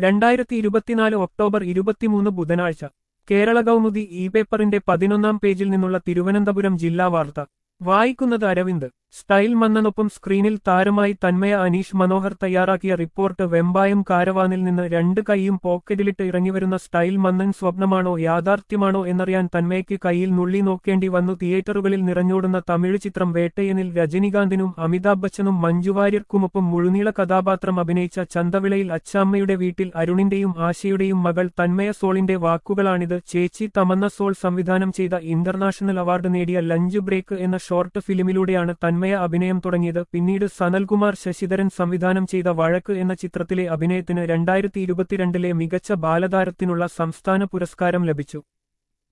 രണ്ടായിരത്തി ഇരുപത്തിനാല് ഒക്ടോബർ ഇരുപത്തിമൂന്ന് ബുധനാഴ്ച കേരള കൗമുദി ഇ പേപ്പറിന്റെ പതിനൊന്നാം പേജിൽ നിന്നുള്ള തിരുവനന്തപുരം ജില്ലാ വാർത്ത വായിക്കുന്നത് അരവിന്ദ് സ്റ്റൈൽ മന്നനൊപ്പം സ്ക്രീനിൽ താരമായി തന്മയ അനീഷ് മനോഹർ തയ്യാറാക്കിയ റിപ്പോർട്ട് വെമ്പായം കാരവാനിൽ നിന്ന് രണ്ട് കൈയും പോക്കറ്റിലിട്ട് ഇറങ്ങിവരുന്ന സ്റ്റൈൽ മന്നൻ സ്വപ്നമാണോ യാഥാർത്ഥ്യമാണോ എന്നറിയാൻ തന്മയ്ക്ക് കൈയിൽ നുള്ളി നോക്കേണ്ടി വന്നു തിയേറ്ററുകളിൽ നിറഞ്ഞോടുന്ന തമിഴ് ചിത്രം വേട്ടയനിൽ രജനികാന്തിനും അമിതാഭ് ബച്ചനും മഞ്ജുവാര്യർക്കുമൊപ്പം മുഴുനീള കഥാപാത്രം അഭിനയിച്ച ചന്തവിളയിൽ അച്ചാമ്മയുടെ വീട്ടിൽ അരുണിന്റെയും ആശയുടെയും മകൾ തന്മയ സോളിന്റെ വാക്കുകളാണിത് ചേച്ചി തമന്ന സോൾ സംവിധാനം ചെയ്ത ഇന്റർനാഷണൽ അവാർഡ് നേടിയ ലഞ്ച് ബ്രേക്ക് എന്ന ഷോർട്ട് ഫിലിമിലൂടെയാണ് തന്മയ അഭിനയം തുടങ്ങിയത് പിന്നീട് സനൽകുമാർ ശശിധരൻ സംവിധാനം ചെയ്ത വഴക്ക് എന്ന ചിത്രത്തിലെ അഭിനയത്തിന് രണ്ടായിരത്തി ഇരുപത്തിരണ്ടിലെ മികച്ച ബാലതാരത്തിനുള്ള സംസ്ഥാന പുരസ്കാരം ലഭിച്ചു